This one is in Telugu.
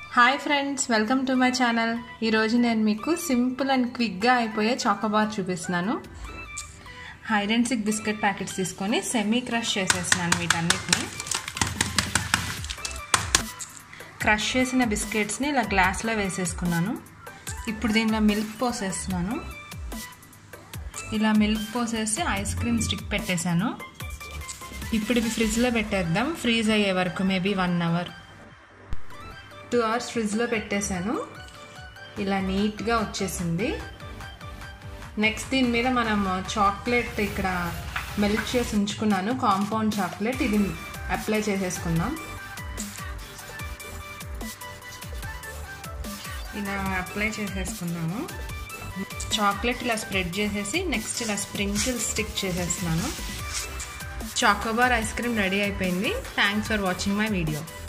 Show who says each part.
Speaker 1: hi friends welcome to my channel ఈరోజు నేను మీకు సింపుల్ అండ్ క్విక్గా అయిపోయే చాకోబార్ చూపిస్తున్నాను hide and seek biscuit packets తీసుకొని సెమీ క్రష్ చేసేస్తున్నాను వీటన్నిటిని క్రష్ చేసిన బిస్కెట్స్ని ఇలా గ్లాస్లో వేసేసుకున్నాను ఇప్పుడు దీనిలో మిల్క్ పోసేస్తున్నాను ఇలా మిల్క్ పోసేసి ఐస్ క్రీమ్ స్టిక్ పెట్టేశాను ఇప్పుడు ఇవి ఫ్రిడ్జ్లో పెట్టేద్దాం ఫ్రీజ్ అయ్యే వరకు maybe one hour two hours ఫ్రిడ్జ్లో పెట్టేశాను ఇలా నీట్గా వచ్చేసింది నెక్స్ట్ దీని మీద మనం చాక్లెట్ ఇక్కడ మెల్ట్ చేసి ఉంచుకున్నాను కాంపౌండ్ చాక్లెట్ ఇది అప్లై చేసేసుకుందాం ఇలా అప్లై చేసేసుకున్నాము చాక్లెట్ ఇలా స్ప్రెడ్ చేసేసి నెక్స్ట్ ఇలా స్ప్రింకిల్ స్టిక్ చేసేస్తున్నాను చాకోబార్ ఐస్ క్రీమ్ రెడీ అయిపోయింది thanks for watching my video